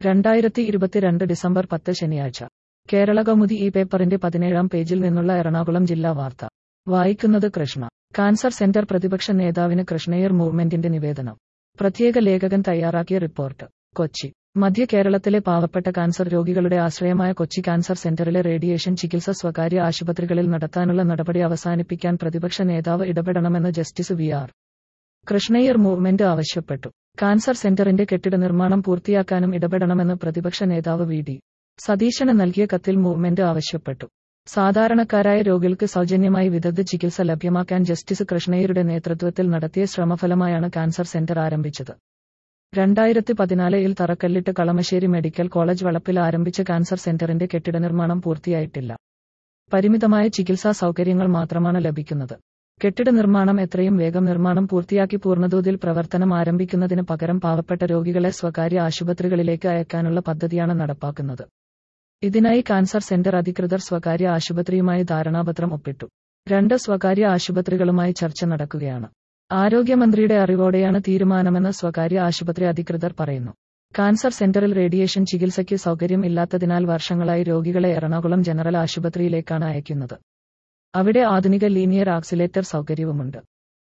രണ്ടായിരത്തി ഇരുപത്തിരണ്ട് ഡിസംബർ പത്ത് ശനിയാഴ്ച കേരള കൗമുദി ഈ പേപ്പറിന്റെ പതിനേഴാം പേജിൽ നിന്നുള്ള എറണാകുളം ജില്ലാ വാർത്ത വായിക്കുന്നത് കൃഷ്ണ കാൻസർ സെന്റർ പ്രതിപക്ഷ നേതാവിന് കൃഷ്ണയർ മൂവ്മെന്റിന്റെ നിവേദനം പ്രത്യേക ലേഖകൻ തയ്യാറാക്കിയ റിപ്പോർട്ട് കൊച്ചി മധ്യ കേരളത്തിലെ പാവപ്പെട്ട കാൻസർ രോഗികളുടെ ആശ്രയമായ കൊച്ചി കാൻസർ സെന്ററിലെ റേഡിയേഷൻ ചികിത്സ സ്വകാര്യ ആശുപത്രികളിൽ നടത്താനുള്ള നടപടി അവസാനിപ്പിക്കാൻ പ്രതിപക്ഷ നേതാവ് ഇടപെടണമെന്ന് justice V R Krishnaiyer movement ആവശ്യപ്പെട്ടു കാൻസർ സെന്ററിന്റെ കെട്ടിട നിർമ്മാണം പൂർത്തിയാക്കാനും ഇടപെടണമെന്ന് പ്രതിപക്ഷ നേതാവ് വി ഡി സതീശന് നൽകിയ കത്തിൽ മൂവ്മെന്റ് ആവശ്യപ്പെട്ടു സാധാരണക്കാരായ രോഗികൾക്ക് സൗജന്യമായി വിദഗ്ധ ചികിത്സ ലഭ്യമാക്കാൻ ജസ്റ്റിസ് കൃഷ്ണയ്യരുടെ നേതൃത്വത്തിൽ നടത്തിയ ശ്രമഫലമായാണ് കാൻസർ സെന്റർ ആരംഭിച്ചത് രണ്ടായിരത്തി പതിനാലിൽ തറക്കല്ലിട്ട് കളമശ്ശേരി മെഡിക്കൽ കോളേജ് വളപ്പിൽ ആരംഭിച്ച കാൻസർ സെന്ററിന്റെ കെട്ടിട നിർമ്മാണം പൂർത്തിയായിട്ടില്ല പരിമിതമായ ചികിത്സാ സൗകര്യങ്ങൾ മാത്രമാണ് ലഭിക്കുന്നത് കെട്ടിട നിർമ്മാണം എത്രയും വേഗം നിർമ്മാണം പൂർത്തിയാക്കി പൂർണ്ണതോതിൽ പ്രവർത്തനം ആരംഭിക്കുന്നതിന് പകരം പാവപ്പെട്ട രോഗികളെ സ്വകാര്യ ആശുപത്രികളിലേക്ക് അയക്കാനുള്ള പദ്ധതിയാണ് നടപ്പാക്കുന്നത് ഇതിനായി കാൻസർ സെന്റർ അധികൃതർ സ്വകാര്യ ആശുപത്രിയുമായി ധാരണാപത്രം ഒപ്പിട്ടു രണ്ട് സ്വകാര്യ ആശുപത്രികളുമായി ചർച്ച നടക്കുകയാണ് ആരോഗ്യമന്ത്രിയുടെ അറിവോടെയാണ് തീരുമാനമെന്ന് സ്വകാര്യ ആശുപത്രി അധികൃതർ പറയുന്നു കാൻസർ സെന്ററിൽ റേഡിയേഷൻ ചികിത്സയ്ക്ക് സൗകര്യം ഇല്ലാത്തതിനാൽ വർഷങ്ങളായി രോഗികളെ എറണാകുളം ജനറൽ ആശുപത്രിയിലേക്കാണ് അയക്കുന്നത് അവിടെ ആധുനിക ലീനിയർ ആക്സിലേറ്റർ സൗകര്യവുമുണ്ട്